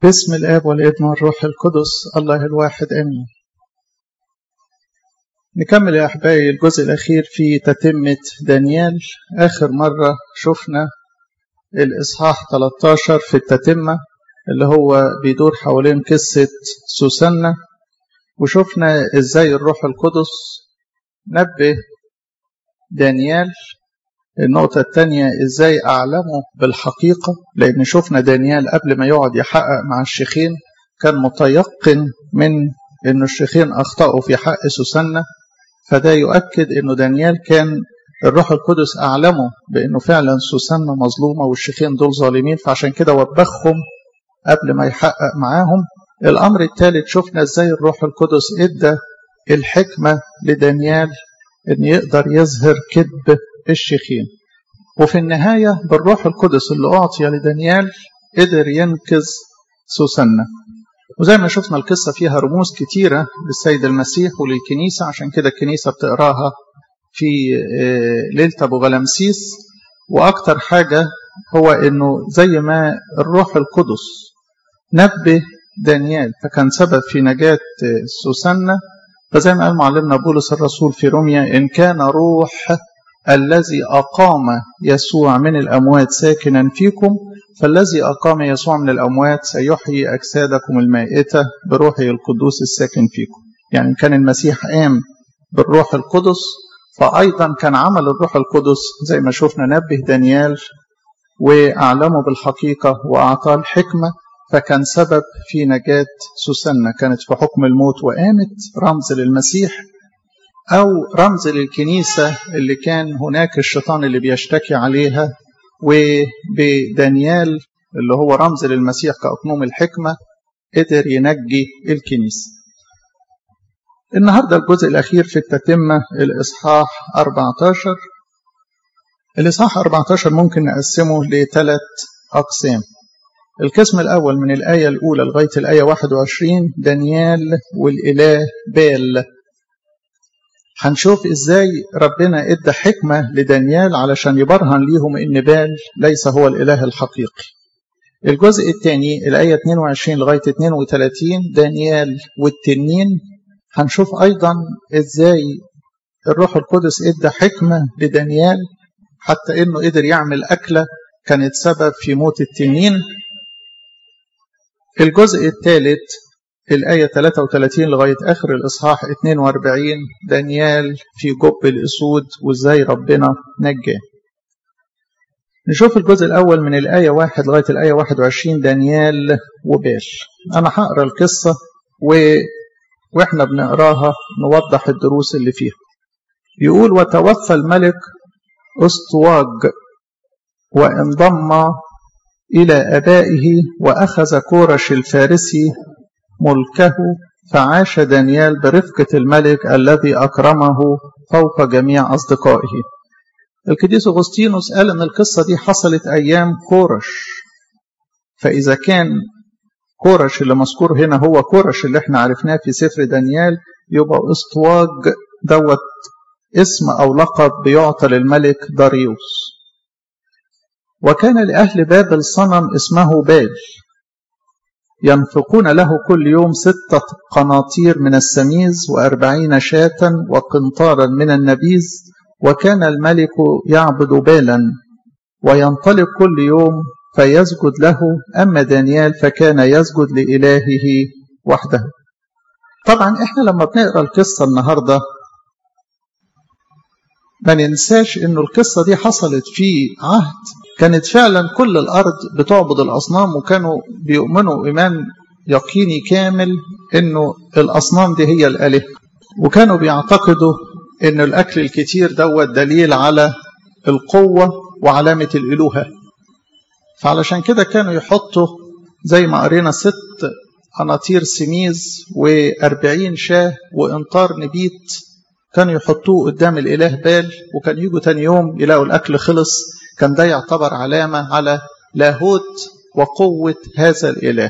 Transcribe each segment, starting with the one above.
باسم الآب والابن والروح القدس الله الواحد آمين نكمل يا أحبائي الجزء الأخير في تتمة دانيال آخر مرة شفنا الإصحاح 13 في التتمة اللي هو بيدور حوالين قصة سوسنة وشفنا إزاي الروح القدس نبه دانيال النقطة الثانية إزاي أعلمه بالحقيقة لأن شفنا دانيال قبل ما يقعد يحقق مع الشيخين كان متيقن من أن الشيخين أخطأوا في حق سوسنة فده يؤكد أنه دانيال كان الروح القدس أعلمه بأنه فعلا سوسنة مظلومة والشيخين دول ظالمين فعشان كده وبخهم قبل ما يحقق معاهم الأمر الثالث شفنا إزاي الروح القدس إدى الحكمة لدانيال أن يقدر يظهر كذب الشيخين وفي النهاية بالروح القدس اللي أعطي لدانيال قدر ينقذ سوسنة وزي ما شفنا القصة فيها رموز كتيرة للسيد المسيح وللكنيسة عشان كده الكنيسة بتقراها في ليلة أبو غلمسيس وأكتر حاجة هو أنه زي ما الروح القدس نبه دانيال فكان سبب في نجاة سوسنة فزي ما قال معلمنا بولس الرسول في روميا إن كان روح الذي أقام يسوع من الأموات ساكنا فيكم فالذي أقام يسوع من الأموات سيحيي أجسادكم المائتة بروحه القدوس الساكن فيكم يعني كان المسيح قام بالروح القدس فأيضا كان عمل الروح القدس زي ما شفنا نبه دانيال وأعلمه بالحقيقة وأعطاه الحكمة فكان سبب في نجاة سوسنة كانت في حكم الموت وقامت رمز للمسيح أو رمز للكنيسة اللي كان هناك الشيطان اللي بيشتكي عليها وبدانيال اللي هو رمز للمسيح كأقنوم الحكمة قدر ينجي الكنيسة النهاردة الجزء الأخير في التتمة الإصحاح 14 الإصحاح 14 ممكن نقسمه لثلاث أقسام القسم الأول من الآية الأولى لغاية الآية 21 دانيال والإله بال هنشوف ازاي ربنا ادى حكمة لدانيال علشان يبرهن ليهم ان بال ليس هو الاله الحقيقي الجزء الثاني الآية 22 لغاية 32 دانيال والتنين هنشوف أيضا إزاي الروح القدس إدى حكمة لدانيال حتى إنه قدر يعمل أكلة كانت سبب في موت التنين الجزء الثالث الآية 33 لغاية آخر الإصحاح 42 دانيال في جب الأسود وإزاي ربنا نجاه نشوف الجزء الأول من الآية 1 لغاية الآية 21 دانيال وبال أنا هقرأ القصة و... وإحنا بنقراها نوضح الدروس اللي فيها يقول وتوفى الملك أسطواج وانضم إلى أبائه وأخذ كورش الفارسي ملكه فعاش دانيال برفقة الملك الذي أكرمه فوق جميع أصدقائه القديس أغسطينوس قال أن القصة دي حصلت أيام كورش فإذا كان كورش اللي مذكور هنا هو كورش اللي احنا عرفناه في سفر دانيال يبقى اسطواج دوت اسم أو لقب بيعطى للملك داريوس وكان لأهل بابل صنم اسمه بال ينفقون له كل يوم ستة قناطير من السميز وأربعين شاة وقنطارا من النبيذ وكان الملك يعبد بالا وينطلق كل يوم فيسجد له أما دانيال فكان يسجد لإلهه وحده طبعا احنا لما بنقرأ القصة النهاردة ما ننساش انه القصة دي حصلت في عهد كانت فعلا كل الأرض بتعبد الأصنام وكانوا بيؤمنوا إيمان يقيني كامل إنه الأصنام دي هي الآلهة وكانوا بيعتقدوا إن الأكل الكتير دوت دليل على القوة وعلامة الإلوهة فعلشان كده كانوا يحطوا زي ما قرينا ست قناطير سميز وأربعين شاه وإنطار نبيت كانوا يحطوه قدام الإله بال وكان يجوا تاني يوم يلاقوا الأكل خلص كان ده يعتبر علامة على لاهوت وقوة هذا الإله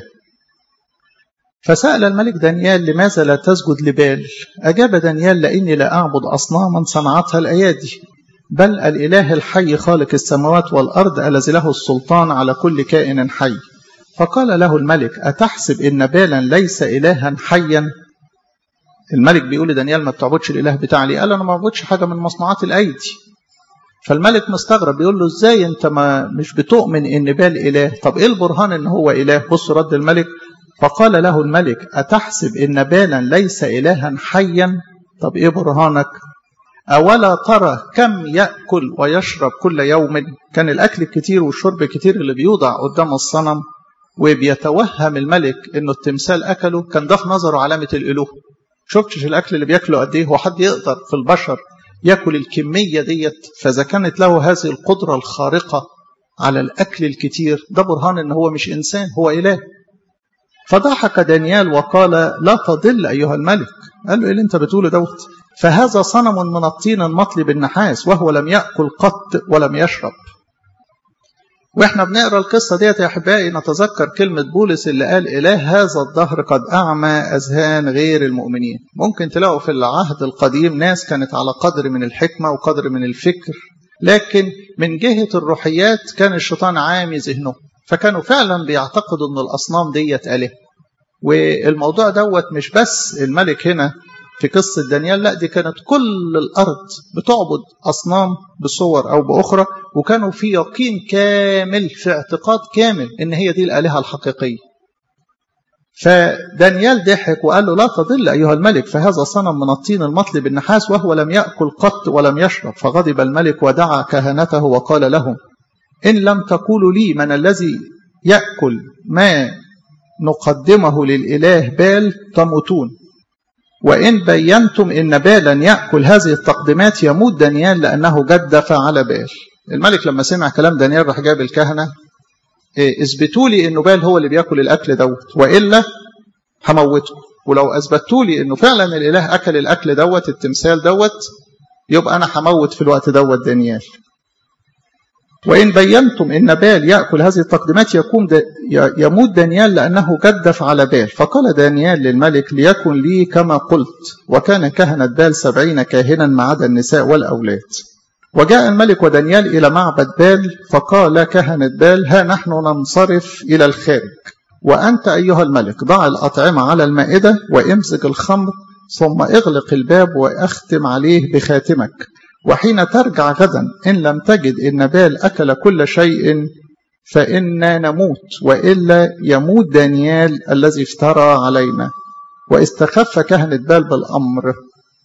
فسأل الملك دانيال لماذا لا تسجد لبال أجاب دانيال لأني لا أعبد أصناما صنعتها الأيادي بل الإله الحي خالق السماوات والأرض الذي له السلطان على كل كائن حي فقال له الملك أتحسب إن بالا ليس إلها حيا الملك بيقول لدانيال ما بتعبدش الإله بتاعي قال أنا ما بعبدش حاجة من مصنوعات الأيدي فالملك مستغرب بيقول له ازاي انت ما مش بتؤمن ان بال اله طب ايه البرهان ان هو اله بص رد الملك فقال له الملك اتحسب ان بالا ليس الها حيا طب ايه برهانك اولا ترى كم ياكل ويشرب كل يوم كان الاكل الكتير والشرب الكتير اللي بيوضع قدام الصنم وبيتوهم الملك انه التمثال اكله كان ده في نظره علامه الاله شفتش الاكل اللي بياكله قد ايه هو حد يقدر في البشر ياكل الكميه ديت فاذا كانت له هذه القدره الخارقه على الاكل الكتير ده برهان ان هو مش انسان هو اله فضحك دانيال وقال لا تضل ايها الملك قال له ايه اللي انت بتقوله دوت فهذا صنم من الطين المطلي بالنحاس وهو لم ياكل قط ولم يشرب واحنا بنقرا القصه ديت يا احبائي نتذكر كلمه بولس اللي قال اله هذا الدهر قد اعمى اذهان غير المؤمنين ممكن تلاقوا في العهد القديم ناس كانت على قدر من الحكمه وقدر من الفكر لكن من جهه الروحيات كان الشيطان عامي ذهنه فكانوا فعلا بيعتقدوا ان الاصنام ديت اله والموضوع دوت مش بس الملك هنا في قصة دانيال لا دي كانت كل الأرض بتعبد أصنام بصور أو بأخرى وكانوا في يقين كامل في اعتقاد كامل إن هي دي الآلهة الحقيقية فدانيال ضحك وقال له لا تضل أيها الملك فهذا صنم من الطين المطلي بالنحاس وهو لم يأكل قط ولم يشرب فغضب الملك ودعا كهنته وقال لهم إن لم تقولوا لي من الذي يأكل ما نقدمه للإله بال تموتون وإن بينتم إن بالا يأكل هذه التقديمات يموت دانيال لأنه جدف على بال الملك لما سمع كلام دانيال راح جاب الكهنة إيه اثبتوا لي إنه بال هو اللي بياكل الأكل دوت وإلا هموته ولو أثبتوا لي إنه فعلا الإله أكل الأكل دوت التمثال دوت يبقى أنا هموت في الوقت دوت دانيال وإن بينتم إن بال يأكل هذه التقديمات يكون دا يموت دانيال لأنه جدف على بال فقال دانيال للملك ليكن لي كما قلت وكان كهنة بال سبعين كاهنا ما عدا النساء والأولاد وجاء الملك ودانيال إلى معبد بال فقال كهنة بال ها نحن ننصرف إلى الخارج وأنت أيها الملك ضع الأطعمة على المائدة وامزج الخمر ثم اغلق الباب واختم عليه بخاتمك وحين ترجع غدا إن لم تجد إن بال أكل كل شيء فإنا نموت وإلا يموت دانيال الذي افترى علينا واستخف كهنة بال بالأمر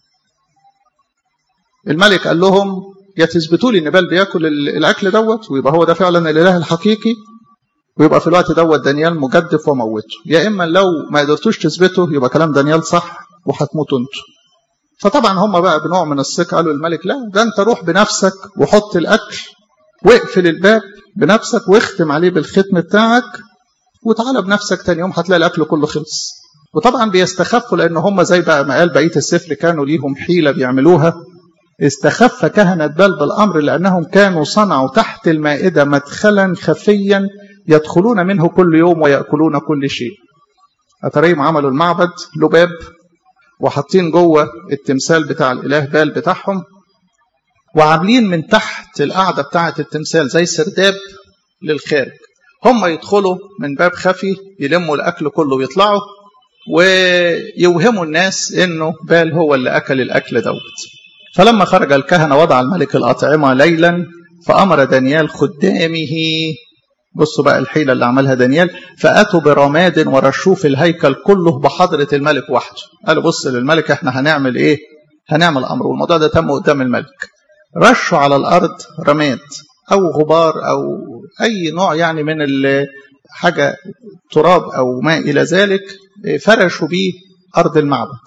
الملك قال لهم يا تثبتوا لي ان بال بياكل الاكل دوت ويبقى هو ده فعلا الاله الحقيقي ويبقى في الوقت دوت دانيال مجدف وموته يا اما لو ما قدرتوش تثبته يبقى كلام دانيال صح وهتموتوا انتوا فطبعا هم بقى بنوع من الثقه قالوا الملك لا ده انت روح بنفسك وحط الاكل واقفل الباب بنفسك واختم عليه بالختم بتاعك وتعالى بنفسك تاني يوم هتلاقي الاكل كله خلص وطبعا بيستخفوا لان هم زي بقى ما قال بقيه السفر كانوا ليهم حيله بيعملوها استخف كهنة بال بالأمر لأنهم كانوا صنعوا تحت المائدة مدخلا خفيا يدخلون منه كل يوم ويأكلون كل شيء أتريهم عملوا المعبد له باب وحاطين جوه التمثال بتاع الإله بال بتاعهم وعاملين من تحت القاعدة بتاعة التمثال زي سرداب للخارج هم يدخلوا من باب خفي يلموا الأكل كله ويطلعوا ويوهموا الناس إنه بال هو اللي أكل الأكل دوت فلما خرج الكهنة وضع الملك الأطعمة ليلا فأمر دانيال خدامه بصوا بقى الحيلة اللي عملها دانيال فأتوا برماد ورشوه في الهيكل كله بحضرة الملك وحده قالوا بص للملك احنا هنعمل ايه هنعمل أمر والموضوع ده تم قدام الملك رشوا على الأرض رماد أو غبار أو أي نوع يعني من حاجة تراب أو ما إلى ذلك فرشوا بيه أرض المعبد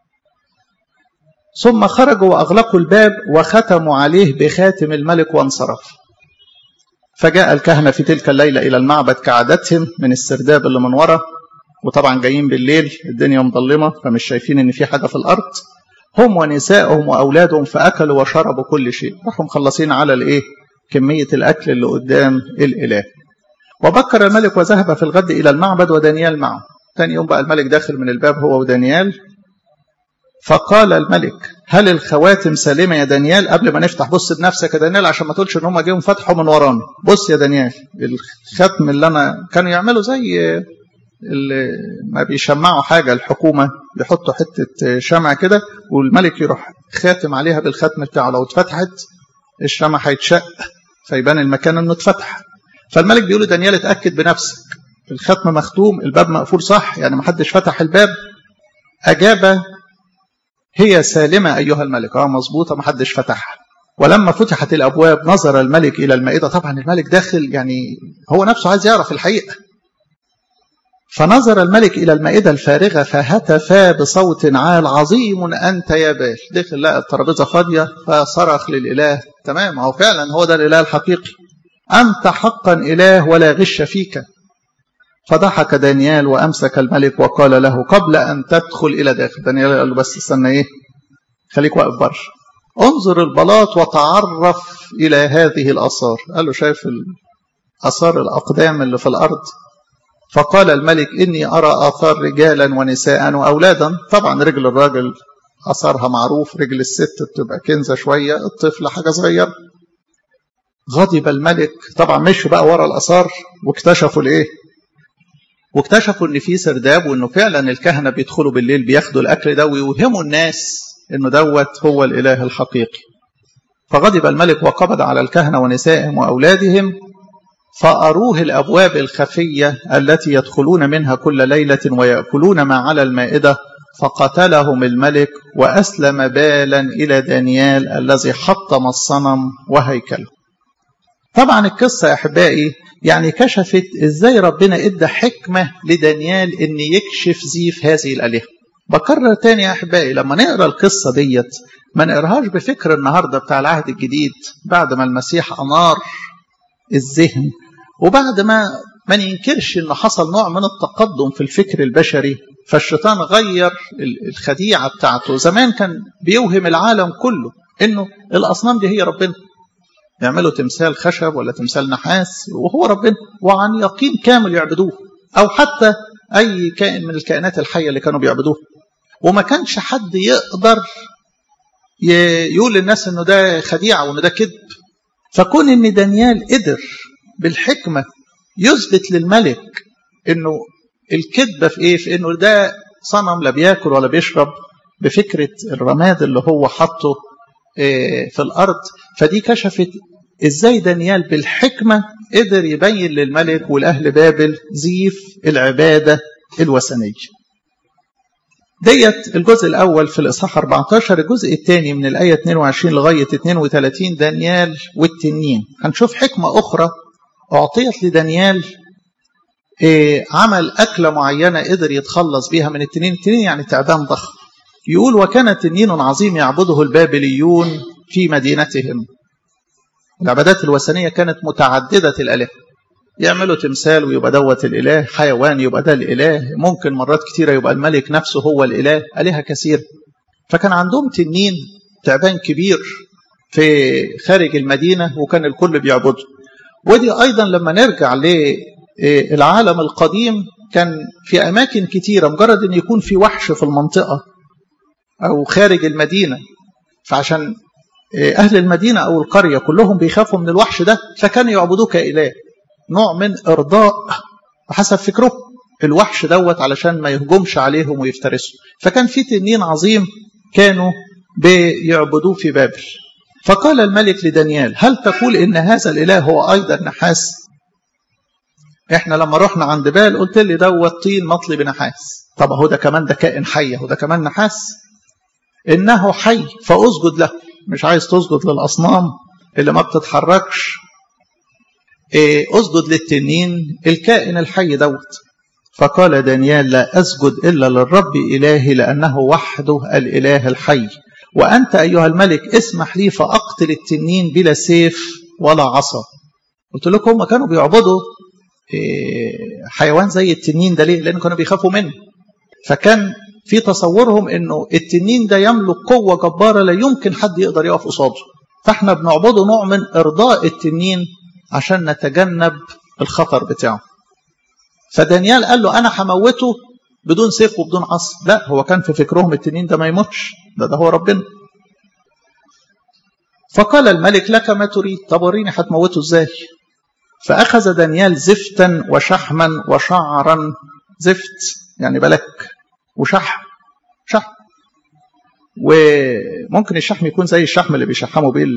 ثم خرجوا وأغلقوا الباب وختموا عليه بخاتم الملك وانصرف فجاء الكهنة في تلك الليلة إلى المعبد كعادتهم من السرداب اللي من ورا وطبعا جايين بالليل الدنيا مظلمة فمش شايفين إن في حاجة في الأرض هم ونسائهم وأولادهم فأكلوا وشربوا كل شيء راحوا مخلصين على الإيه كمية الأكل اللي قدام الإله وبكر الملك وذهب في الغد إلى المعبد ودانيال معه ثاني يوم بقى الملك داخل من الباب هو ودانيال فقال الملك هل الخواتم سليمه يا دانيال قبل ما نفتح بص بنفسك يا دانيال عشان ما تقولش ان هم جيهم فتحوا من ورانا بص يا دانيال الختم اللي انا كانوا يعملوا زي اللي ما بيشمعوا حاجه الحكومه بيحطوا حته شمع كده والملك يروح خاتم عليها بالختم بتاعه لو اتفتحت الشمع هيتشق فيبان المكان انه اتفتح فالملك بيقول دانيال اتاكد بنفسك الختم مختوم الباب مقفول صح يعني ما حدش فتح الباب اجاب هي سالمة أيها الملك اه مظبوطة ما حدش فتحها ولما فتحت الأبواب نظر الملك إلى المائدة طبعا الملك داخل يعني هو نفسه عايز يعرف الحقيقة فنظر الملك إلى المائدة الفارغة فهتف بصوت عال عظيم أنت يا بال دخل لقى الترابيزة فاضية فصرخ للإله تمام هو فعلا هو ده الإله الحقيقي أنت حقا إله ولا غش فيك فضحك دانيال وأمسك الملك وقال له قبل أن تدخل إلى داخل دانيال قال له بس استنى إيه خليك واقف بره انظر البلاط وتعرف إلى هذه الآثار قال له شايف آثار الأقدام اللي في الأرض فقال الملك إني أرى آثار رجالا ونساء وأولادا طبعا رجل الراجل أثرها معروف رجل الست بتبقى كنزة شوية الطفل حاجة صغيرة غضب الملك طبعا مشوا بقى ورا الآثار واكتشفوا الإيه واكتشفوا ان في سرداب وانه فعلا الكهنه بيدخلوا بالليل بياخدوا الاكل ده ويوهموا الناس انه دوت هو الاله الحقيقي. فغضب الملك وقبض على الكهنه ونسائهم واولادهم فاروه الابواب الخفيه التي يدخلون منها كل ليله وياكلون ما على المائده فقتلهم الملك واسلم بالا الى دانيال الذي حطم الصنم وهيكله. طبعا القصه يا احبائي يعني كشفت ازاي ربنا ادى حكمة لدانيال ان يكشف زيف هذه الالهة بكرر تاني يا احبائي لما نقرا القصة ديت ما نقراهاش بفكر النهارده بتاع العهد الجديد بعد ما المسيح انار الذهن وبعد ما ما ننكرش ان حصل نوع من التقدم في الفكر البشري فالشيطان غير الخديعه بتاعته زمان كان بيوهم العالم كله انه الاصنام دي هي ربنا يعملوا تمثال خشب ولا تمثال نحاس وهو ربنا وعن يقين كامل يعبدوه او حتى اي كائن من الكائنات الحيه اللي كانوا بيعبدوه وما كانش حد يقدر يقول للناس انه ده خديعه وانه ده كذب فكون ان دانيال قدر بالحكمه يثبت للملك انه الكذبه في ايه في انه ده صنم لا بياكل ولا بيشرب بفكره الرماد اللي هو حطه في الارض فدي كشفت ازاي دانيال بالحكمه قدر يبين للملك والاهل بابل زيف العباده الوثنيه. ديت الجزء الاول في الاصحاح 14 الجزء الثاني من الايه 22 لغايه 32 دانيال والتنين هنشوف حكمه اخرى اعطيت لدانيال عمل اكله معينه قدر يتخلص بيها من التنين التنين يعني تعبان ضخم يقول وكان تنين عظيم يعبده البابليون في مدينتهم العبادات الوثنية كانت متعددة الآلهة يعملوا تمثال ويبقى دوت الإله حيوان يبقى ده الإله ممكن مرات كتيرة يبقى الملك نفسه هو الإله آلهة كثير فكان عندهم تنين تعبان كبير في خارج المدينة وكان الكل بيعبده ودي أيضا لما نرجع للعالم القديم كان في أماكن كتيرة مجرد أن يكون في وحش في المنطقة أو خارج المدينة فعشان أهل المدينة أو القرية كلهم بيخافوا من الوحش ده فكانوا يعبدوه كإله نوع من إرضاء حسب فكره الوحش دوت علشان ما يهجمش عليهم ويفترسوا فكان في تنين عظيم كانوا بيعبدوه في بابل فقال الملك لدانيال هل تقول إن هذا الإله هو أيضا نحاس احنا لما رحنا عند بال قلت لي دوت طين مطلي بنحاس طب هو ده كمان ده كائن حي هو ده كمان نحاس انه حي فاسجد له مش عايز تسجد للاصنام اللي ما بتتحركش إيه اسجد للتنين الكائن الحي دوت فقال دانيال لا اسجد الا للرب الهي لانه وحده الاله الحي وانت ايها الملك اسمح لي فاقتل التنين بلا سيف ولا عصا قلت لكم هم كانوا بيعبدوا إيه حيوان زي التنين ده ليه لان كانوا بيخافوا منه فكان في تصورهم انه التنين ده يملك قوه جباره لا يمكن حد يقدر يقف قصاده فاحنا بنعبده نوع من ارضاء التنين عشان نتجنب الخطر بتاعه فدانيال قال له انا هموته بدون سيف وبدون عصا لا هو كان في فكرهم التنين ده ما يموتش ده ده هو ربنا فقال الملك لك ما تريد طب وريني هتموته ازاي فأخذ دانيال زفتا وشحما وشعرا زفت يعني بلك وشحم شحم وممكن الشحم يكون زي الشحم اللي بيشحموا بيه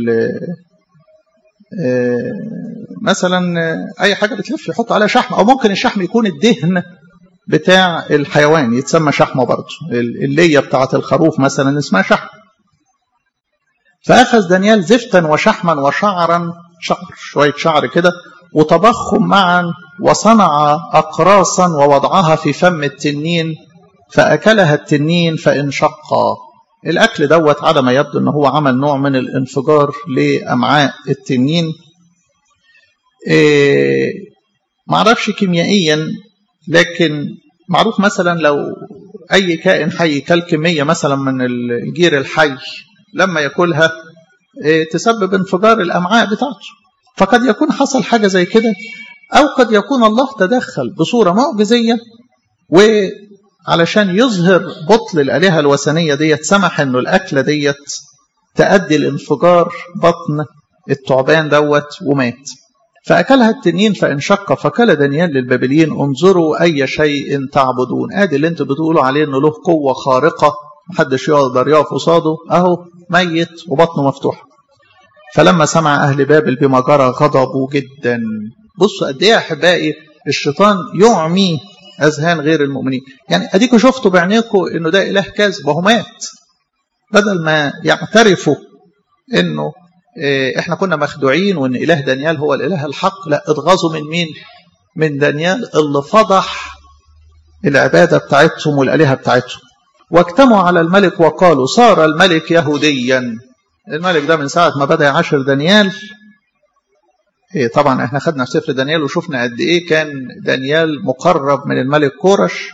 مثلا اي حاجه بتلف يحط عليها شحم او ممكن الشحم يكون الدهن بتاع الحيوان يتسمى شحمه برضه الليه بتاعه الخروف مثلا اسمها شحم فاخذ دانيال زفتا وشحما وشعرا شعر شويه شعر كده وطبخهم معا وصنع اقراصا ووضعها في فم التنين فاكلها التنين فانشقا الاكل دوت على ما يبدو ان هو عمل نوع من الانفجار لامعاء التنين إيه معرفش كيميائيا لكن معروف مثلا لو اي كائن حي كل كميه مثلا من الجير الحي لما ياكلها إيه تسبب انفجار الامعاء بتاعته فقد يكون حصل حاجه زي كده او قد يكون الله تدخل بصوره معجزيه و علشان يظهر بطل الآلهة الوثنية ديت سمح انه الأكلة ديت تأدي لانفجار بطن الثعبان دوت ومات فأكلها التنين فانشق فقال دانيال للبابليين انظروا أي شيء تعبدون ادي اللي انتوا بتقولوا عليه انه له قوة خارقة محدش يقدر يقف قصاده اهو ميت وبطنه مفتوح فلما سمع أهل بابل بما جرى غضبوا جدا بصوا قد ايه يا احبائي الشيطان يعمي اذهان غير المؤمنين يعني اديكوا شفتوا بعينيكم انه ده اله كاذب وهو مات بدل ما يعترفوا انه احنا كنا مخدوعين وان اله دانيال هو الاله الحق لا اتغاظوا من مين من دانيال اللي فضح العباده بتاعتهم والالهه بتاعتهم واجتمعوا على الملك وقالوا صار الملك يهوديا الملك ده من ساعه ما بدا يعاشر دانيال إيه طبعا احنا خدنا في سفر دانيال وشفنا قد ايه كان دانيال مقرب من الملك كورش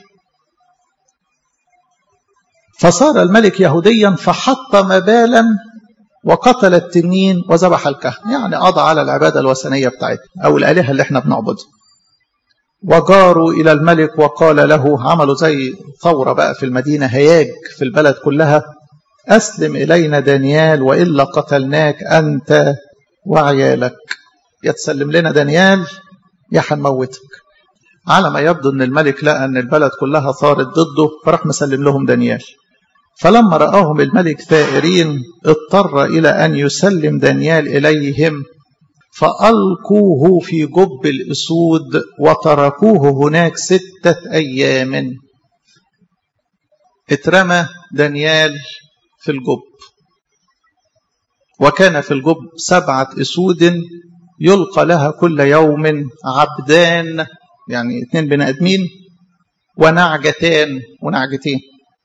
فصار الملك يهوديا فحطم بالا وقتل التنين وذبح الكهن يعني قضى على العبادة الوثنية بتاعتنا أو الآلهة اللي احنا بنعبدها وجاروا إلى الملك وقال له عملوا زي ثورة بقى في المدينة هياج في البلد كلها أسلم إلينا دانيال وإلا قتلناك أنت وعيالك يا تسلم لنا دانيال يا هنموتك على ما يبدو ان الملك لقى ان البلد كلها ثارت ضده فراح مسلم لهم دانيال فلما رآهم الملك ثائرين اضطر إلى أن يسلم دانيال إليهم فألقوه في جب الأسود وتركوه هناك ستة أيام اترمى دانيال في الجب وكان في الجب سبعة أسود يلقى لها كل يوم عبدان يعني اثنين بني ادمين ونعجتان ونعجتين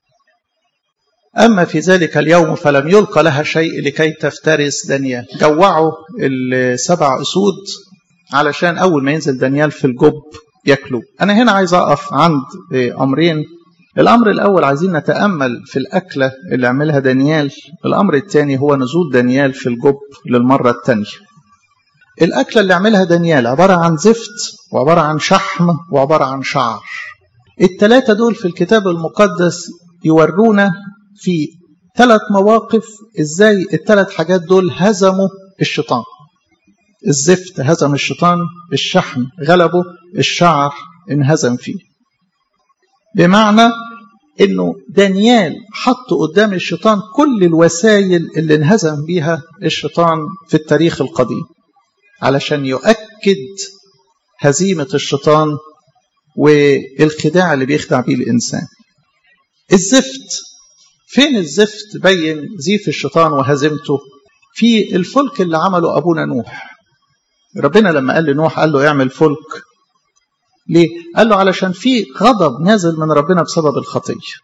أما في ذلك اليوم فلم يلقى لها شيء لكي تفترس دانيال جوعوا السبع أسود علشان أول ما ينزل دانيال في الجب ياكلوا أنا هنا عايز أقف عند أمرين الأمر الأول عايزين نتأمل في الأكلة اللي عملها دانيال الأمر الثاني هو نزول دانيال في الجب للمرة الثانية الأكلة اللي عملها دانيال عبارة عن زفت وعبارة عن شحم وعبارة عن شعر الثلاثة دول في الكتاب المقدس يورونا في ثلاث مواقف ازاي الثلاث حاجات دول هزموا الشيطان الزفت هزم الشيطان الشحم غلبه الشعر انهزم فيه بمعنى انه دانيال حط قدام الشيطان كل الوسائل اللي انهزم بيها الشيطان في التاريخ القديم علشان يؤكد هزيمة الشيطان والخداع اللي بيخدع بيه الإنسان الزفت فين الزفت بين زيف الشيطان وهزيمته في الفلك اللي عمله أبونا نوح ربنا لما قال لنوح قال له اعمل فلك ليه؟ قال له علشان في غضب نازل من ربنا بسبب الخطية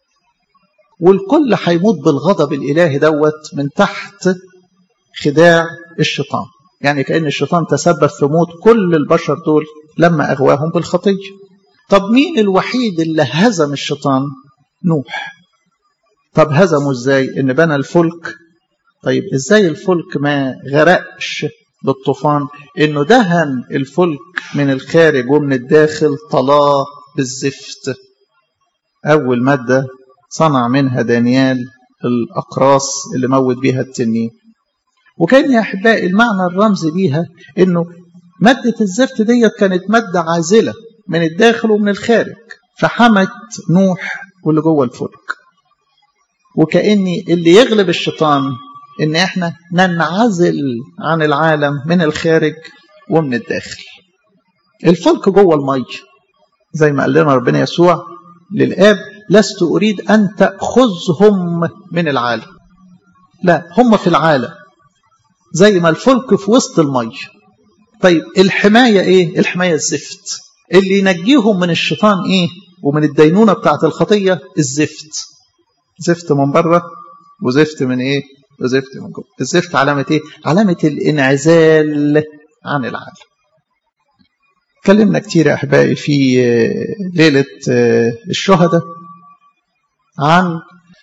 والكل هيموت بالغضب الإلهي دوت من تحت خداع الشيطان يعني كأن الشيطان تسبب في موت كل البشر دول لما أغواهم بالخطية طب مين الوحيد اللي هزم الشيطان نوح طب هزمه ازاي ان بنى الفلك طيب ازاي الفلك ما غرقش بالطوفان انه دهن الفلك من الخارج ومن الداخل طلاه بالزفت اول مادة صنع منها دانيال الاقراص اللي موت بيها التنين وكان يا أحبائي المعنى الرمزي ليها إنه مادة الزفت ديت كانت مادة عازلة من الداخل ومن الخارج فحمت نوح واللي جوه الفلك وكأني اللي يغلب الشيطان إن إحنا ننعزل عن العالم من الخارج ومن الداخل الفلك جوه المية زي ما قال لنا ربنا يسوع للآب لست أريد أن تأخذهم من العالم لا هم في العالم زي ما الفلك في وسط المية طيب الحماية إيه؟ الحماية الزفت اللي ينجيهم من الشيطان إيه؟ ومن الدينونة بتاعت الخطية الزفت زفت من بره وزفت من إيه؟ وزفت من جوه الزفت علامة إيه؟ علامة الانعزال عن العالم اتكلمنا كتير يا أحبائي في ليلة الشهداء عن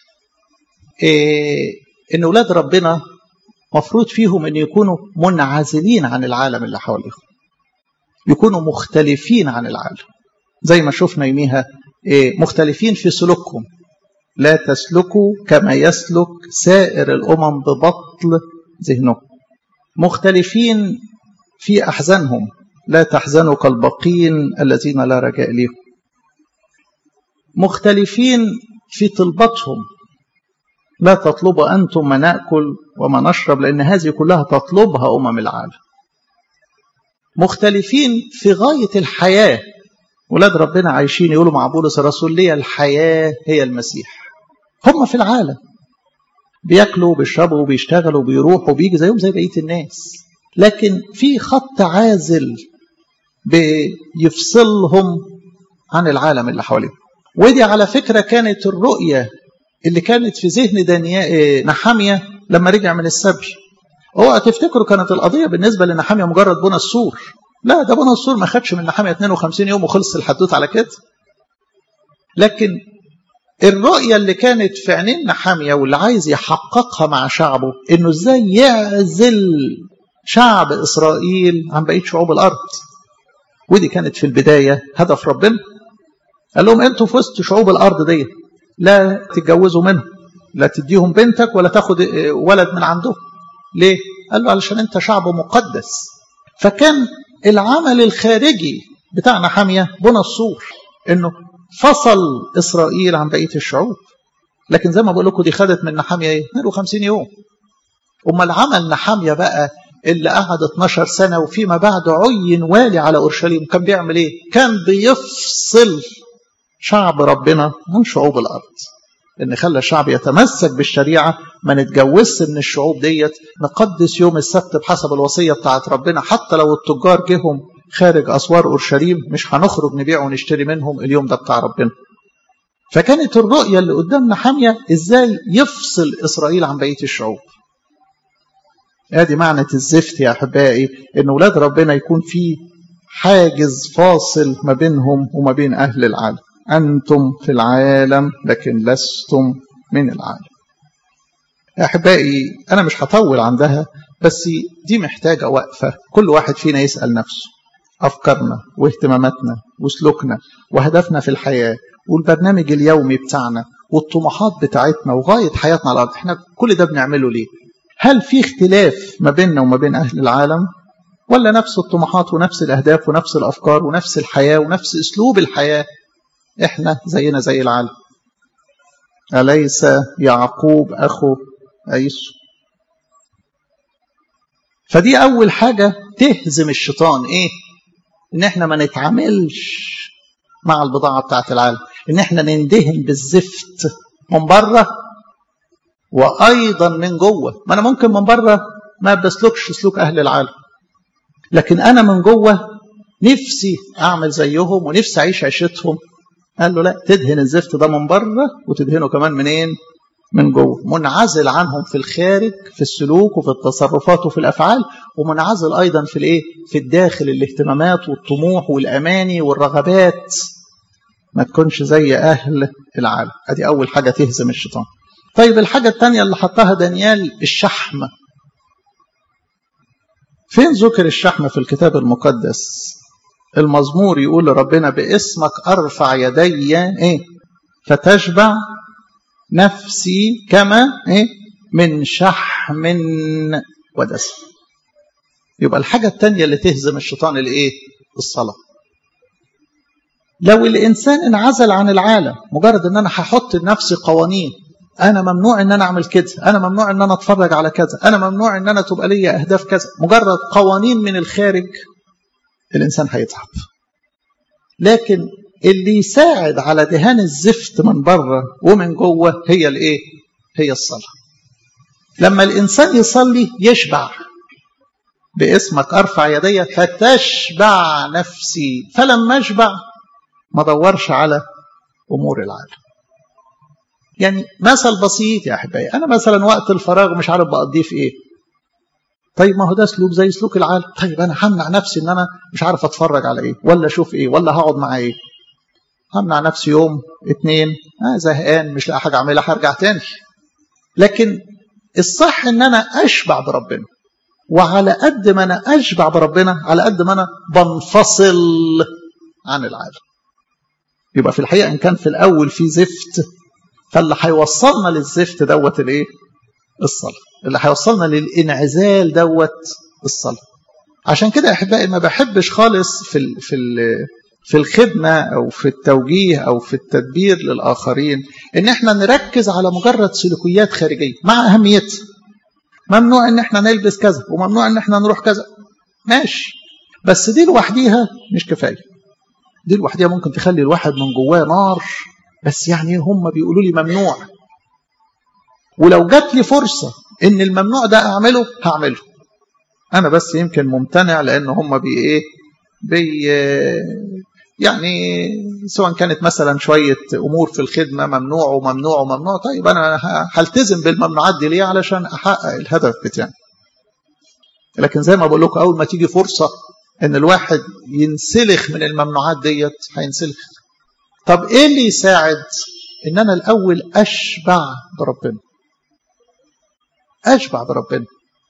إن أولاد ربنا مفروض فيهم أن يكونوا منعزلين عن العالم اللي حواليهم يكونوا مختلفين عن العالم زي ما شفنا يميها مختلفين في سلوكهم لا تسلكوا كما يسلك سائر الأمم ببطل ذهنهم مختلفين في أحزانهم لا تحزنوا كالبقين الذين لا رجاء لهم مختلفين في طلبتهم لا تطلبوا أنتم ما نأكل وما نشرب لأن هذه كلها تطلبها أمم العالم مختلفين في غاية الحياة ولاد ربنا عايشين يقولوا مع بولس الرسول لي الحياة هي المسيح هم في العالم بياكلوا وبيشربوا وبيشتغلوا وبيروحوا وبيجي زيهم زي بقية الناس لكن في خط عازل بيفصلهم عن العالم اللي حواليهم ودي على فكرة كانت الرؤية اللي كانت في ذهن دانيال نحامية لما رجع من السبي اوعى تفتكروا كانت القضية بالنسبة لنحامية مجرد بنى السور لا ده بنى السور ما خدش من نحامية 52 يوم وخلص الحدوث على كده لكن الرؤية اللي كانت في عينين نحامية واللي عايز يحققها مع شعبه انه ازاي يعزل شعب اسرائيل عن بقية شعوب الارض ودي كانت في البداية هدف ربنا قال لهم انتوا في وسط شعوب الارض دي لا تتجوزوا منهم لا تديهم بنتك ولا تاخد ولد من عندهم ليه قال له علشان انت شعب مقدس فكان العمل الخارجي بتاعنا حامية بنى السور انه فصل اسرائيل عن بقية الشعوب لكن زي ما بقول لكم دي خدت من نحامية ايه 52 يوم امال عمل نحامية بقى اللي قعد 12 سنة وفيما بعد عين والي على أورشليم كان بيعمل إيه؟ كان بيفصل شعب ربنا من شعوب الأرض إن خلى الشعب يتمسك بالشريعة ما نتجوزش من الشعوب ديت نقدس يوم السبت بحسب الوصية بتاعت ربنا حتى لو التجار جهم خارج أسوار أورشليم مش هنخرج نبيع ونشتري منهم اليوم ده بتاع ربنا فكانت الرؤية اللي قدامنا حامية إزاي يفصل إسرائيل عن بقية الشعوب ادي معنى الزفت يا احبائي ان ولاد ربنا يكون في حاجز فاصل ما بينهم وما بين اهل العالم انتم في العالم لكن لستم من العالم يا احبائي انا مش هطول عندها بس دي محتاجه وقفه كل واحد فينا يسال نفسه افكارنا واهتماماتنا وسلوكنا وهدفنا في الحياه والبرنامج اليومي بتاعنا والطموحات بتاعتنا وغايه حياتنا على الارض احنا كل ده بنعمله ليه هل في اختلاف ما بيننا وما بين أهل العالم ولا نفس الطموحات ونفس الأهداف ونفس الأفكار ونفس الحياة ونفس أسلوب الحياة إحنا زينا زي العالم أليس يعقوب أخو عيسو فدي أول حاجة تهزم الشيطان إيه إن إحنا ما نتعاملش مع البضاعة بتاعت العالم إن إحنا نندهن بالزفت من بره وايضا من جوه ما انا ممكن من بره ما بسلكش سلوك اهل العالم لكن انا من جوه نفسي اعمل زيهم ونفسي اعيش عيشتهم قال له لا تدهن الزفت ده من بره وتدهنه كمان منين من جوه منعزل عنهم في الخارج في السلوك وفي التصرفات وفي الافعال ومنعزل ايضا في الايه في الداخل الاهتمامات والطموح والاماني والرغبات ما تكونش زي اهل العالم ادي اول حاجه تهزم الشيطان طيب الحاجة الثانية اللي حطها دانيال الشحم فين ذكر الشحم في الكتاب المقدس المزمور يقول لربنا باسمك أرفع يدي إيه فتشبع نفسي كما إيه من شحم ودسم يبقى الحاجة التانية اللي تهزم الشيطان الايه الصلاة لو الإنسان انعزل عن العالم مجرد ان انا هحط لنفسي قوانين انا ممنوع ان انا اعمل كده انا ممنوع ان انا اتفرج على كذا انا ممنوع ان انا تبقى لي اهداف كذا مجرد قوانين من الخارج الانسان هيتعب لكن اللي يساعد على دهان الزفت من بره ومن جوه هي الايه هي الصلاه لما الانسان يصلي يشبع باسمك ارفع يدي فتشبع نفسي فلما اشبع ما دورش على امور العالم يعني مثل بسيط يا احبائي انا مثلا وقت الفراغ مش عارف بقضيه في ايه طيب ما هو ده اسلوب زي سلوك العالم طيب انا همنع نفسي ان انا مش عارف اتفرج على ايه ولا اشوف ايه ولا هقعد مع ايه همنع نفسي يوم اتنين آه زهقان مش لاقي حاجه اعملها هرجع تاني لكن الصح ان انا اشبع بربنا وعلى قد ما انا اشبع بربنا على قد ما انا بنفصل عن العالم يبقى في الحقيقه ان كان في الاول في زفت فاللي هيوصلنا للزفت دوت الايه الصلاه اللي هيوصلنا للانعزال دوت الصلاه عشان كده يا احبائي ما بحبش خالص في ال في ال في الخدمه او في التوجيه او في التدبير للاخرين ان احنا نركز على مجرد سلوكيات خارجيه مع اهميتها ممنوع ان احنا نلبس كذا وممنوع ان احنا نروح كذا ماشي بس دي لوحديها مش كفايه دي لوحديها ممكن تخلي الواحد من جواه نار بس يعني هم بيقولوا لي ممنوع ولو جات لي فرصه ان الممنوع ده اعمله هعمله انا بس يمكن ممتنع لان هم بي ايه بي يعني سواء كانت مثلا شويه امور في الخدمه ممنوع وممنوع وممنوع طيب انا هلتزم بالممنوعات دي ليه علشان احقق الهدف بتاعي لكن زي ما بقول لكم اول ما تيجي فرصه ان الواحد ينسلخ من الممنوعات ديت هينسلخ طب ايه اللي يساعد ان انا الاول اشبع بربنا اشبع بربنا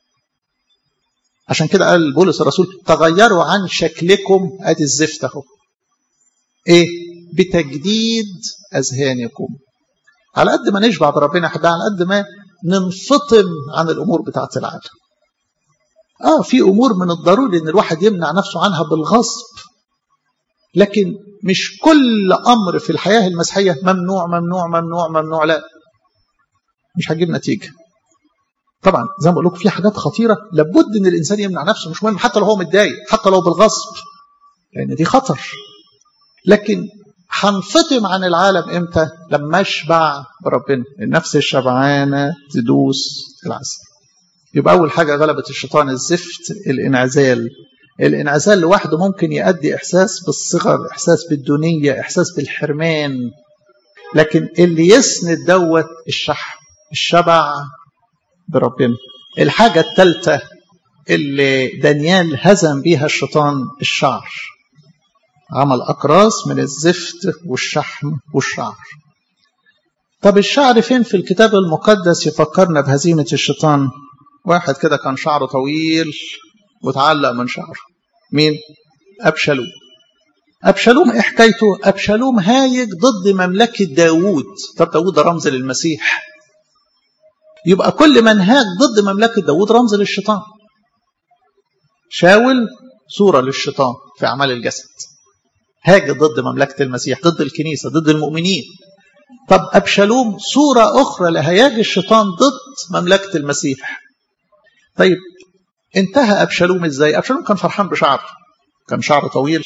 عشان كده قال بولس الرسول تغيروا عن شكلكم ادي الزفت اهو ايه بتجديد اذهانكم على قد ما نشبع بربنا احبها على قد ما ننفطم عن الامور بتاعت العالم اه في امور من الضروري ان الواحد يمنع نفسه عنها بالغصب لكن مش كل امر في الحياه المسيحيه ممنوع ممنوع ممنوع ممنوع لا مش هتجيب نتيجه طبعا زي ما بقول لكم في حاجات خطيره لابد ان الانسان يمنع نفسه مش مهم حتى لو هو متضايق حتى لو بالغصب لان دي خطر لكن هنفطم عن العالم امتى لما اشبع بربنا النفس الشبعانه تدوس العسل يبقى اول حاجه غلبت الشيطان الزفت الانعزال الانعزال لوحده ممكن يؤدي احساس بالصغر احساس بالدونيه احساس بالحرمان لكن اللي يسند دوت الشحم الشبع بربنا الحاجة الثالثة اللي دانيال هزم بيها الشيطان الشعر عمل أقراص من الزفت والشحم والشعر طب الشعر فين في الكتاب المقدس يفكرنا بهزيمة الشيطان واحد كده كان شعره طويل وتعلق من شعره مين أبشالوم أبشالوم إيه حكايته أبشالوم هايج ضد مملكة داوود طب داوود ده رمز للمسيح يبقى كل من هاج ضد مملكة داود رمز للشيطان شاول صورة للشيطان في أعمال الجسد هاج ضد مملكة المسيح ضد الكنيسة ضد المؤمنين طب أبشالوم صورة أخرى لهياج الشيطان ضد مملكة المسيح طيب انتهى أبشالوم إزاي أبشالوم كان فرحان بشعره كان شعره طويل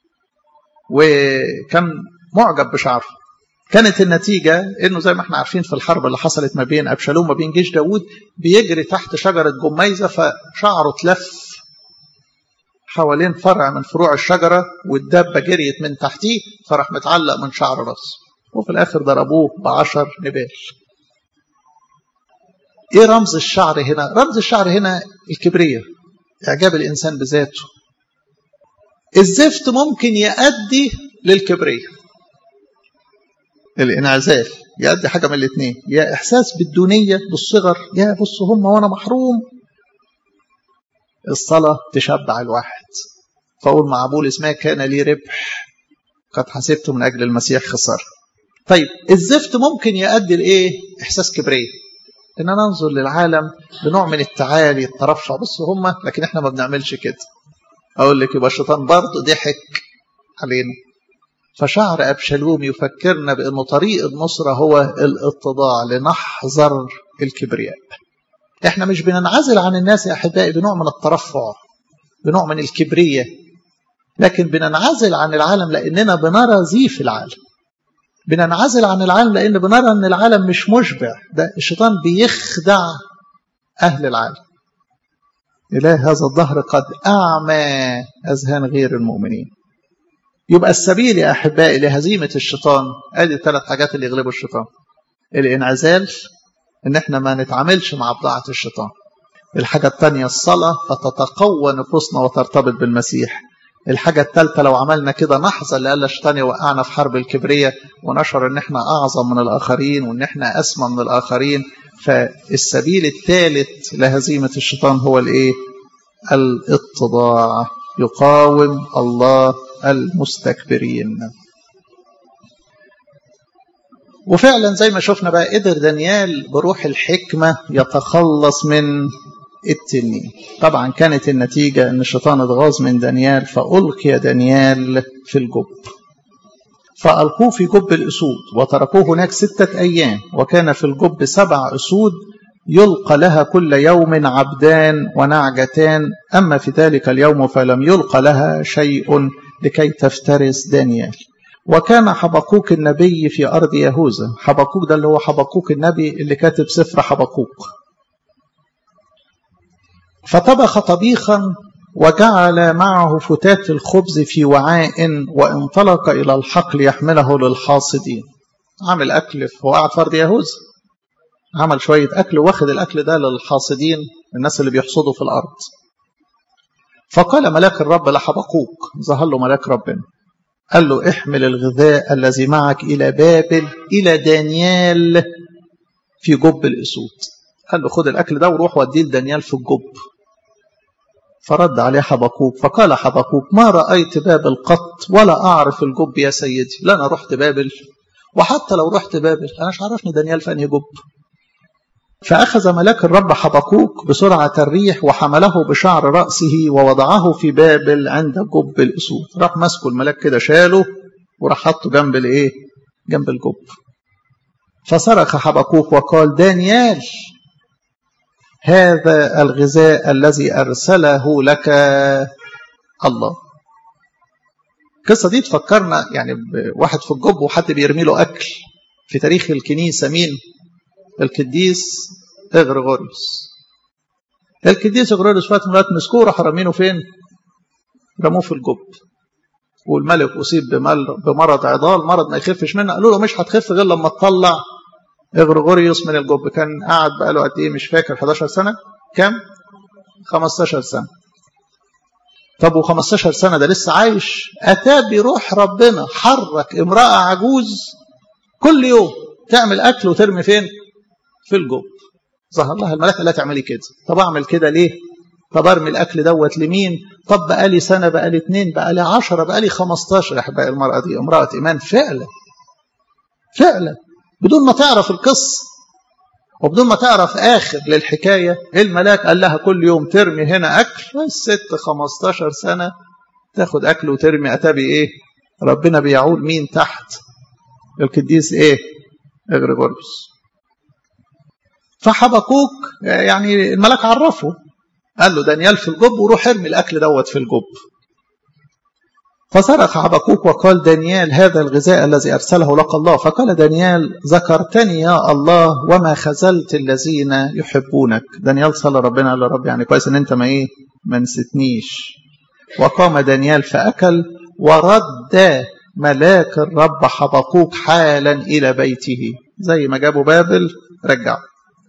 وكان معجب بشعره كانت النتيجة انه زي ما احنا عارفين في الحرب اللي حصلت ما بين ابشالوم وما بين جيش داوود بيجري تحت شجرة جميزة فشعره اتلف حوالين فرع من فروع الشجرة والدابة جريت من تحتيه فراح متعلق من شعر راسه وفي الاخر ضربوه بعشر نبال ايه رمز الشعر هنا رمز الشعر هنا الكبرية اعجاب الانسان بذاته الزفت ممكن يؤدي للكبريه الانعزال يؤدي حاجه من الاثنين يا احساس بالدونيه بالصغر يا بص هم وانا محروم الصلاه تشبع الواحد فاقول مع بولس ما كان لي ربح قد حسبته من اجل المسيح خساره طيب الزفت ممكن يؤدي لايه احساس كبريه ان انا انظر للعالم بنوع من التعالي الترفع بص هم لكن احنا ما بنعملش كده اقول لك يبقى الشيطان برضه ضحك علينا فشعر ابشالوم يفكرنا بانه طريق النصره هو الاتضاع لنحذر الكبرياء احنا مش بننعزل عن الناس يا احبائي بنوع من الترفع بنوع من الكبريه لكن بننعزل عن العالم لاننا بنرى زيف العالم بننعزل عن العالم لان بنرى ان العالم مش مشبع ده الشيطان بيخدع اهل العالم اله هذا الظهر قد اعمى اذهان غير المؤمنين يبقى السبيل يا احبائي لهزيمه الشيطان ادي الثلاث حاجات اللي يغلبوا الشيطان الانعزال ان احنا ما نتعاملش مع بضاعه الشيطان الحاجه الثانيه الصلاه فتتقوى نفوسنا وترتبط بالمسيح الحاجة الثالثة لو عملنا كده نحظى لألا الشيطان يوقعنا في حرب الكبرية ونشعر إن إحنا أعظم من الآخرين وإن إحنا أسمى من الآخرين فالسبيل الثالث لهزيمة الشيطان هو الإيه؟ الاتضاع يقاوم الله المستكبرين وفعلا زي ما شفنا بقى قدر دانيال بروح الحكمة يتخلص من التنين طبعا كانت النتيجة أن الشيطان اتغاظ من دانيال فألقي دانيال في الجب فألقوه في جب الأسود وتركوه هناك ستة أيام وكان في الجب سبع أسود يلقى لها كل يوم عبدان ونعجتان أما في ذلك اليوم فلم يلقى لها شيء لكي تفترس دانيال وكان حبقوك النبي في أرض يهوذا حبقوك ده اللي هو حبقوك النبي اللي كاتب سفر حبقوك فطبخ طبيخا وجعل معه فتات الخبز في وعاء وانطلق إلى الحقل يحمله للحاصدين عمل أكل هو قاعد في أرض يهوذا عمل شوية أكل واخد الأكل ده للحاصدين الناس اللي بيحصدوا في الأرض فقال ملاك الرب لحبقوك ظهر له ملاك ربنا قال له احمل الغذاء الذي معك إلى بابل إلى دانيال في جب الأسود قال له خد الأكل ده وروح وديه لدانيال في الجب فرد عليه حبقوك فقال حبقوك ما رأيت بابل قط ولا أعرف الجب يا سيدي لا أنا رحت بابل وحتى لو رحت بابل أنا مش عرفني دانيال في أنهي جب فأخذ ملاك الرب حبقوك بسرعة الريح وحمله بشعر رأسه ووضعه في بابل عند جب الأسود راح مسكه الملاك كده شاله وراح حطه جنب الإيه جنب الجب فصرخ حبقوك وقال دانيال هذا الغذاء الذي أرسله لك الله القصة دي تفكرنا يعني بواحد في الجب وحد بيرمي له أكل في تاريخ الكنيسة مين القديس إغريغوريوس القديس إغريغوريوس فات مرات مسكوه راح رامينه فين رموه في الجب والملك أصيب بمرض عضال مرض ما يخفش منه قالوا له مش هتخف غير لما تطلع إغريغوريوس من الجب كان قاعد بقاله قد إيه مش فاكر 11 سنة كام 15 سنة طب و15 سنة ده لسه عايش أتى بروح ربنا حرك امرأة عجوز كل يوم تعمل أكل وترمي فين في الجب ظهر لها الملاك لا تعملي كده طب أعمل كده ليه طب ارمي الاكل دوت لمين طب بقالي سنه بقالي اتنين بقالي عشرة بقالي 15 يا احبائي المراه دي امراه ايمان فعلا فعلا بدون ما تعرف القصة وبدون ما تعرف آخر للحكاية الملاك قال لها كل يوم ترمي هنا أكل الست 15 سنة تاخد أكل وترمي أتابي إيه ربنا بيعول مين تحت القديس إيه إغريغوريوس فحبقوك يعني الملاك عرفه قال له دانيال في الجب وروح ارمي الأكل دوت في الجب فصرخ حبقوك وقال دانيال هذا الغذاء الذي أرسله لك الله فقال دانيال ذكرتني يا الله وما خذلت الذين يحبونك دانيال صلى ربنا قال رب يعني كويس ان انت ما ايه ما نسيتنيش وقام دانيال فأكل ورد ملاك الرب حبقوك حالا إلى بيته زي ما جابوا بابل رجعوا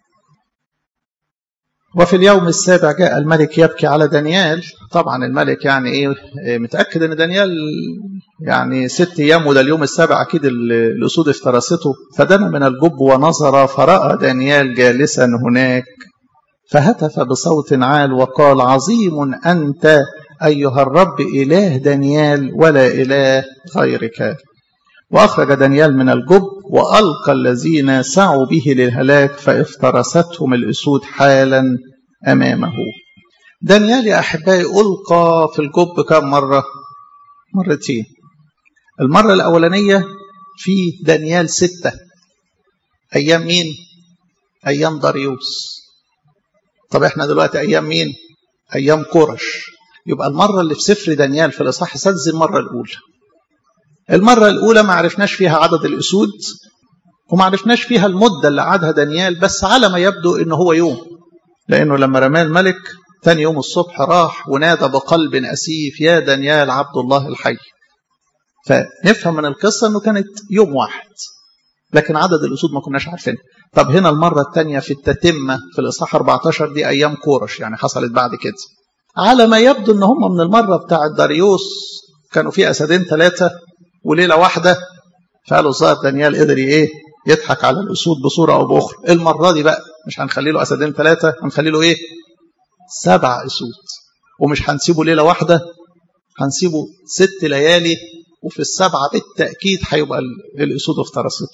وفي اليوم السابع جاء الملك يبكي على دانيال طبعا الملك يعني ايه متاكد ان دانيال يعني ست ايام وده اليوم السابع اكيد الاسود افترسته فدنا من الجب ونظر فراى دانيال جالسا هناك فهتف بصوت عال وقال عظيم انت ايها الرب اله دانيال ولا اله غيرك واخرج دانيال من الجب وألقى الذين سعوا به للهلاك فافترستهم الأسود حالا أمامه دانيال يا أحبائي ألقى في الجب كم مرة مرتين المرة الأولانية في دانيال ستة أيام مين أيام داريوس طب احنا دلوقتي أيام مين أيام كورش يبقى المرة اللي في سفر دانيال في الإصحاح السادس المرة الأولى المرة الأولى ما عرفناش فيها عدد الأسود وما عرفناش فيها المدة اللي قعدها دانيال بس على ما يبدو إنه هو يوم لأنه لما رماه الملك تاني يوم الصبح راح ونادى بقلب أسيف يا دانيال عبد الله الحي فنفهم من القصة أنه كانت يوم واحد لكن عدد الأسود ما كناش عارفين طب هنا المرة الثانية في التتمة في الإصحاح 14 دي أيام كورش يعني حصلت بعد كده على ما يبدو أن هم من المرة بتاعة داريوس كانوا في أسدين ثلاثة وليلة واحدة فقالوا الظاهر دانيال قدر إيه يضحك على الأسود بصورة أو بأخرى المرة دي بقى مش هنخلي له أسدين ثلاثة هنخلي له إيه سبع أسود ومش هنسيبه ليلة واحدة هنسيبه ست ليالي وفي السبعة بالتأكيد هيبقى الأسود افترسته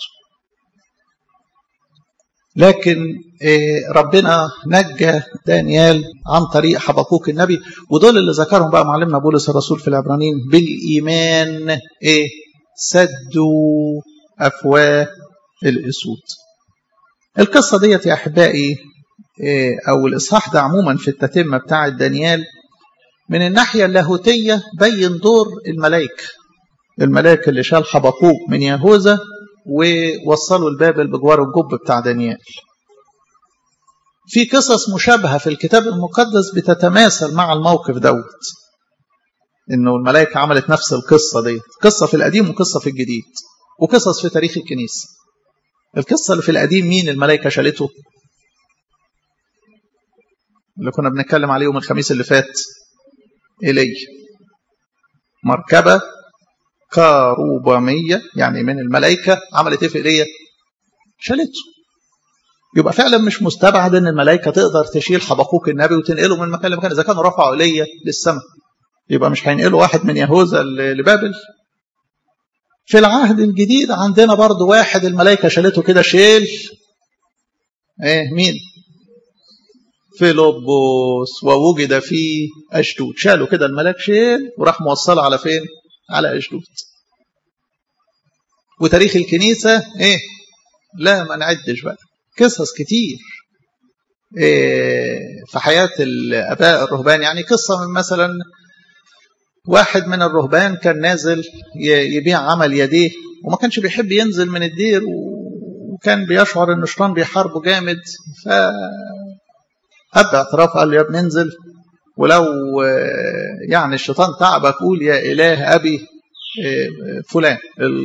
لكن ربنا نجى دانيال عن طريق حبقوك النبي ودول اللي ذكرهم بقى معلمنا بولس الرسول في العبرانيين بالإيمان إيه سدوا أفواه الأسود القصة ديت يا أحبائي أو الإصحاح ده عموما في التتمة بتاع دانيال من الناحية اللاهوتية بين دور الملائكة الملاك اللي شال حبقوق من يهوذا ووصلوا البابل بجوار الجب بتاع دانيال في قصص مشابهة في الكتاب المقدس بتتماثل مع الموقف دوت انه الملائكة عملت نفس القصة دي قصة في القديم وقصة في الجديد وقصص في تاريخ الكنيسة القصة اللي في القديم مين الملائكة شالته اللي كنا بنتكلم عليه يوم الخميس اللي فات إلي مركبة كاروبامية يعني من الملائكة عملت ايه في ايليا؟ شالته يبقى فعلا مش مستبعد ان الملائكة تقدر تشيل حبقوك النبي وتنقله من مكان لمكان اذا كانوا رفعوا ايليا للسماء يبقى مش هينقلوا واحد من يهوذا لبابل في العهد الجديد عندنا برضو واحد الملائكة شالته كده شيل ايه مين فيلبس ووجد في أشدود شالوا كده الملاك شيل وراح موصله على فين على أشدود وتاريخ الكنيسة ايه لا ما نعدش بقى قصص كتير إيه في حياة الآباء الرهبان يعني قصة من مثلا واحد من الرهبان كان نازل يبيع عمل يديه وما كانش بيحب ينزل من الدير وكان بيشعر ان الشيطان بيحاربه جامد ف أب اعتراف قال له يا ابني انزل ولو يعني الشيطان تعبك قول يا إله أبي فلان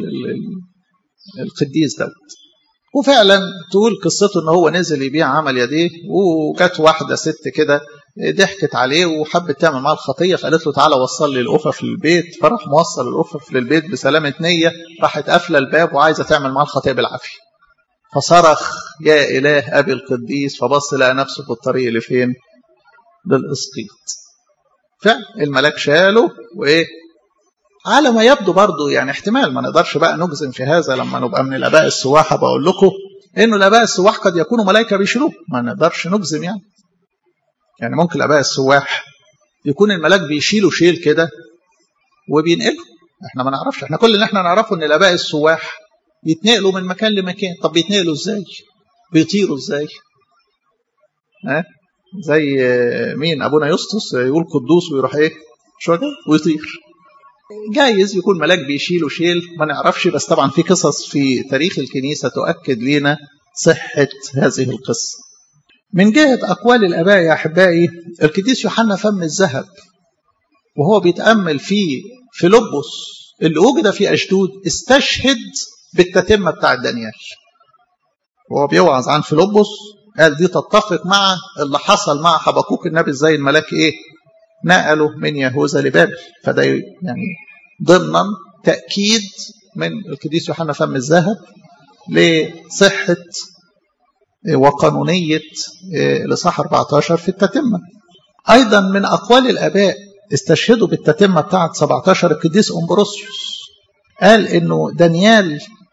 القديس دوت وفعلا تقول قصته ان هو نزل يبيع عمل يديه وجت واحده ست كده ضحكت عليه وحبت تعمل معاه الخطيه فقالت له تعالى وصل لي القفف للبيت فراح موصل القفف للبيت بسلامه نيه راحت قافله الباب وعايزه تعمل معاه الخطيه بالعافيه فصرخ يا اله ابي القديس فبص لقى نفسه في الطريق لفين؟ للاسقيط فعلا الملاك شاله وايه؟ على ما يبدو برضه يعني احتمال ما نقدرش بقى نجزم في هذا لما نبقى من الاباء السواحه بقول لكم انه الاباء السواح قد يكونوا ملائكه بيشيلوه ما نقدرش نجزم يعني يعني ممكن الاباء السواح يكون الملاك بيشيله شيل كده وبينقله احنا ما نعرفش احنا كل اللي احنا نعرفه ان الاباء السواح يتنقلوا من مكان لمكان طب بيتنقلوا ازاي بيطيروا ازاي ها زي مين ابونا يسطس يقول قدوس ويروح ايه شو ويطير جايز يكون ملاك بيشيل شيل ما نعرفش بس طبعا في قصص في تاريخ الكنيسة تؤكد لنا صحة هذه القصة من جهة أقوال الآباء يا أحبائي القديس يوحنا فم الذهب وهو بيتأمل في فيلبس اللي وجد في أشدود استشهد بالتتمة بتاع دانيال وهو بيوعظ عن فيلبس قال دي تتفق مع اللي حصل مع حبقوك النبي ازاي الملاك ايه نقلوا من يهوذا لبابل فده يعني ضمنا تأكيد من القديس يوحنا فم الذهب لصحة وقانونية الإصحاح 14 في التتمة أيضا من أقوال الآباء استشهدوا بالتتمة بتاعة 17 القديس أمبروسيوس قال إنه دانيال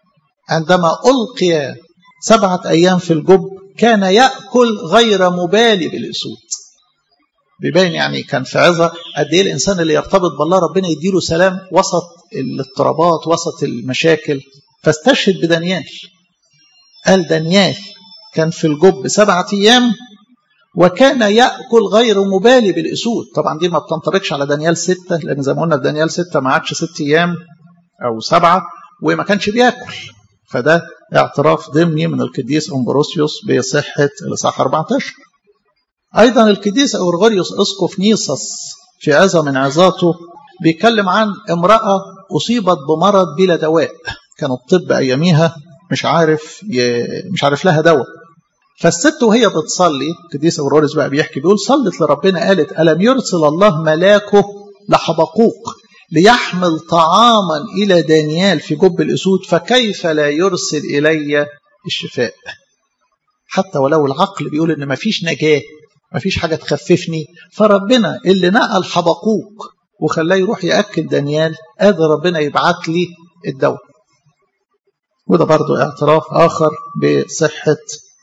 عندما ألقي سبعة أيام في الجب كان يأكل غير مبالي بالأسود بيبين يعني كان في عظة قد ايه الانسان اللي يرتبط بالله ربنا يديله سلام وسط الاضطرابات وسط المشاكل فاستشهد بدانيال قال دانيال كان في الجب سبعة ايام وكان ياكل غير مبالي بالاسود طبعا دي ما بتنطبقش على دانيال ستة لان زي ما قلنا في دانيال ستة ما عادش ست ايام او سبعة وما كانش بياكل فده اعتراف ضمني من القديس امبروسيوس بصحة الاصحاح 14 أيضا القديس أورغوريوس أسقف نيسوس في عظة من عظاته بيتكلم عن امرأة أصيبت بمرض بلا دواء كان الطب أياميها مش عارف ي... مش عارف لها دواء فالست وهي بتصلي القديس أورغوريوس بقى بيحكي بيقول صلت لربنا قالت ألم يرسل الله ملاكه لحبقوق ليحمل طعاما إلى دانيال في جب الأسود فكيف لا يرسل إلي الشفاء حتى ولو العقل بيقول إن مفيش نجاة مفيش حاجة تخففني فربنا اللي نقل حبقوق وخلاه يروح يأكل دانيال قادر ربنا يبعت لي الدواء وده برضو اعتراف آخر بصحة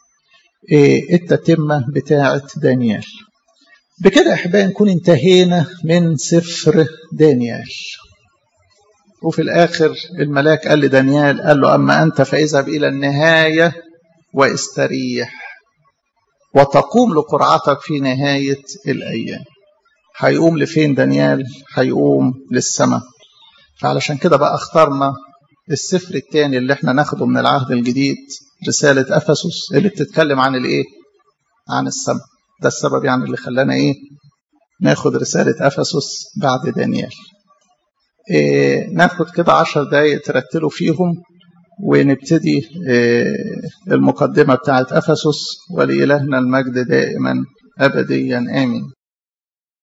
التتمة بتاعة دانيال بكده أحبائي نكون انتهينا من سفر دانيال وفي الآخر الملاك قال لدانيال قال له أما أنت فاذهب إلى النهاية واستريح وتقوم لقرعتك في نهاية الأيام هيقوم لفين دانيال هيقوم للسماء فعلشان كده بقى اخترنا السفر الثاني اللي احنا ناخده من العهد الجديد رسالة أفسس اللي بتتكلم عن الايه عن السماء ده السبب يعني اللي خلانا ايه ناخد رسالة أفسس بعد دانيال إيه ناخد كده عشر دقايق ترتلوا فيهم ونبتدي المقدمة بتاعت أفسس ولإلهنا المجد دائما أبديا آمين